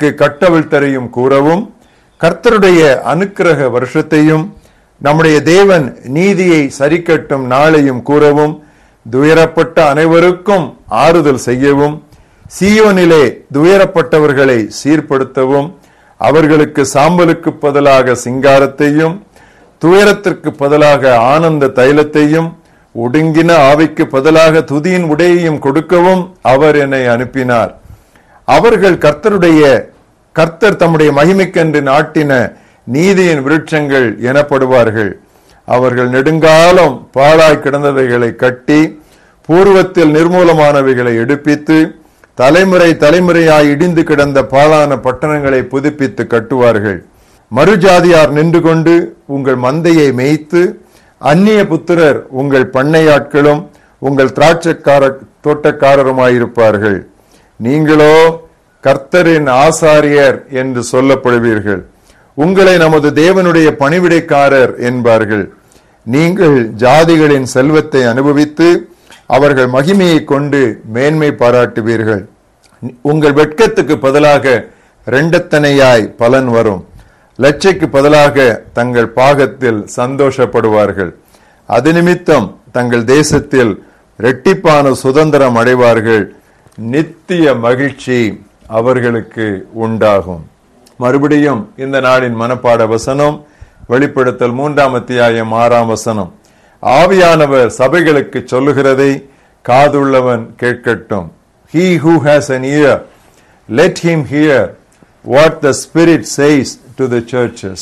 கர்த்தருக்கு கட்டவிழ்த்தரையும் கூறவும் கர்த்தருடைய அனுக்கிரக வருஷத்தையும் நம்முடைய தேவன் நீதியை சரிக்கட்டும் நாளையும் கூறவும் துயரப்பட்ட அனைவருக்கும் ஆறுதல் செய்யவும் சீயோனிலே துயரப்பட்டவர்களை சீர்படுத்தவும் அவர்களுக்கு சாம்பலுக்கு பதிலாக சிங்காரத்தையும் துயரத்திற்கு பதிலாக ஆனந்த தைலத்தையும் ஒடுங்கின ஆவிக்கு பதிலாக துதியின் உடையையும் கொடுக்கவும் அவர் என்னை அனுப்பினார் அவர்கள் கர்த்தருடைய கர்த்தர் தம்முடைய மகிமைக்கென்று நாட்டின நீதியின் விருட்சங்கள் எனப்படுவார்கள் அவர்கள் நெடுங்காலம் பாழாய் கிடந்தவைகளை கட்டி பூர்வத்தில் நிர்மூலமானவைகளை எடுப்பித்து தலைமுறை தலைமுறையாய் இடிந்து கிடந்த பாழான பட்டணங்களை புதுப்பித்து கட்டுவார்கள் மறுஜாதியார் நின்று கொண்டு உங்கள் மந்தையை மேய்த்து அந்நிய புத்திரர் உங்கள் பண்ணையாட்களும் உங்கள் திராட்சைக்கார தோட்டக்காரருமாயிருப்பார்கள் நீங்களோ கர்த்தரின் ஆசாரியர் என்று சொல்லப்படுவீர்கள் உங்களை நமது தேவனுடைய பணிவிடைக்காரர் என்பார்கள் நீங்கள் ஜாதிகளின் செல்வத்தை அனுபவித்து அவர்கள் மகிமையை கொண்டு மேன்மை பாராட்டுவீர்கள் உங்கள் வெட்கத்துக்கு பதிலாக இரண்டத்தனையாய் பலன் வரும் லட்சைக்கு பதிலாக தங்கள் பாகத்தில் சந்தோஷப்படுவார்கள் அது நிமித்தம் தங்கள் தேசத்தில் இரட்டிப்பான சுதந்திரம் அடைவார்கள் நித்திய மகிழ்ச்சி அவர்களுக்கு உண்டாகும் மறுபடியும் இந்த நாளின் மனப்பாட வசனம் வெளிப்படுத்தல் மூன்றாம் அத்தியாயம் ஆறாம் வசனம் ஆவியானவர் சபைகளுக்கு சொல்லுகிறதை காதுள்ளவன் கேட்கட்டும் he who has an ear let him hear what the spirit says to the churches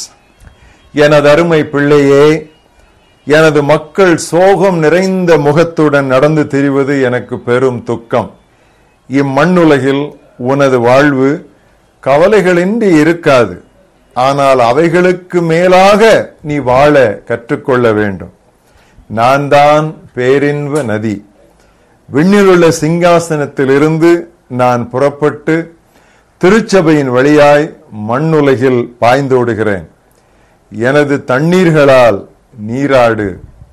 எனது அருமை பிள்ளையே எனது மக்கள் சோகம் நிறைந்த முகத்துடன் நடந்து திரிவது எனக்கு பெரும் துக்கம் இம்மண்ணுலகில் உனது வாழ்வு கவலைகளின்றி இருக்காது ஆனால் அவைகளுக்கு மேலாக நீ வாழ கற்றுக்கொள்ள வேண்டும் நான் தான் பேரின்ப நதி விண்ணிலுள்ள சிங்காசனத்திலிருந்து நான் புறப்பட்டு திருச்சபையின் வழியாய் மண்ணுலகில் பாய்ந்தோடுகிறேன் எனது தண்ணீர்களால் நீராடு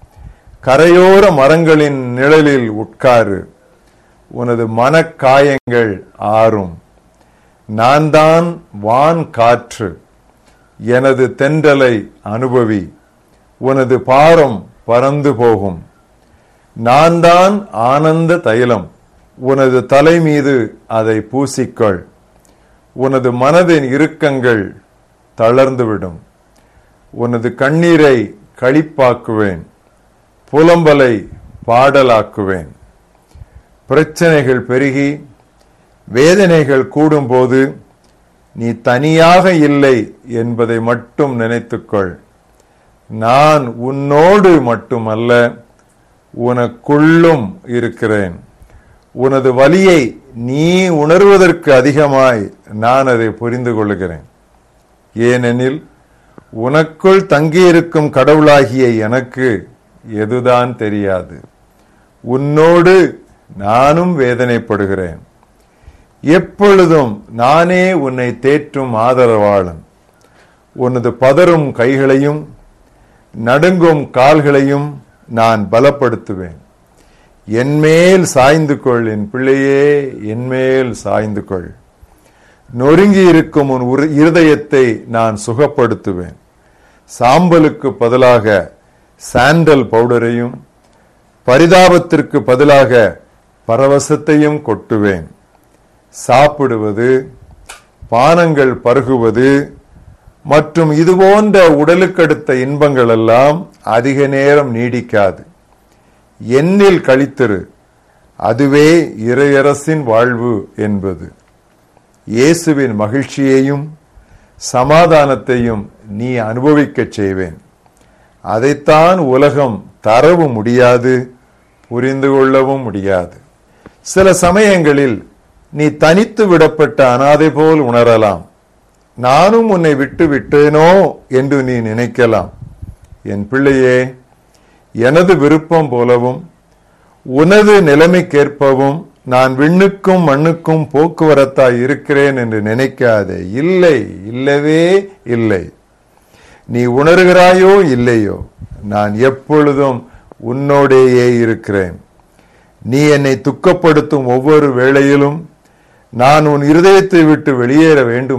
கரையோர மரங்களின் நிழலில் உட்காரு உனது மனக்காயங்கள் ஆறும் நான் தான் வான் காற்று எனது தென்றலை அனுபவி உனது பாரம் பறந்து போகும் நான் தான் ஆனந்த தைலம் உனது தலை மீது அதை பூசிக்கொள் உனது மனதின் இறுக்கங்கள் தளர்ந்துவிடும் உனது கண்ணீரை களிப்பாக்குவேன் புலம்பலை பாடலாக்குவேன் பிரச்சனைகள் பெருகி வேதனைகள் கூடும்போது நீ தனியாக இல்லை என்பதை மட்டும் நினைத்துக்கொள் நான் உன்னோடு மட்டுமல்ல உனக்குள்ளும் இருக்கிறேன் உனது வலியை நீ உணர்வதற்கு அதிகமாய் நான் அதை புரிந்து கொள்கிறேன் ஏனெனில் உனக்குள் தங்கியிருக்கும் கடவுளாகிய எனக்கு எதுதான் தெரியாது உன்னோடு நானும் வேதனைப்படுகிறேன் எப்பொழுதும் நானே உன்னை தேற்றும் ஆதரவாளன் உனது பதறும் கைகளையும் நடுங்கும் கால்களையும் நான் பலப்படுத்துவேன் என்மேல் சாய்ந்து கொள் என் பிள்ளையே என்மேல் சாய்ந்து கொள் நொறுங்கி இருக்கும் உன் உரு- இருதயத்தை நான் சுகப்படுத்துவேன் சாம்பலுக்கு பதிலாக சாண்டல் பவுடரையும் பரிதாபத்திற்கு பதிலாக பரவசத்தையும் கொட்டுவேன் சாப்பிடுவது பானங்கள் பருகுவது மற்றும் இது போன்ற உடலுக்கடுத்த இன்பங்கள் எல்லாம் அதிக நேரம் நீடிக்காது என்னில் கழித்திரு அதுவே இறையரசின் வாழ்வு என்பது இயேசுவின் மகிழ்ச்சியையும் சமாதானத்தையும் நீ அனுபவிக்கச் செய்வேன் அதைத்தான் உலகம் தரவும் முடியாது புரிந்து கொள்ளவும் முடியாது சில சமயங்களில் நீ தனித்து விடப்பட்ட அனாதை போல் உணரலாம் நானும் உன்னை விட்டு விட்டேனோ என்று நீ நினைக்கலாம் என் பிள்ளையே எனது விருப்பம் போலவும் உனது நிலைமைக்கேற்பவும் நான் விண்ணுக்கும் மண்ணுக்கும் போக்குவரத்தாய் இருக்கிறேன் என்று நினைக்காதே இல்லை இல்லவே இல்லை நீ உணர்கிறாயோ இல்லையோ நான் எப்பொழுதும் உன்னோடேயே இருக்கிறேன் நீ என்னை துக்கப்படுத்தும் ஒவ்வொரு வேளையிலும் நான் உன் இருதயத்தை விட்டு வெளியேற வேண்டும்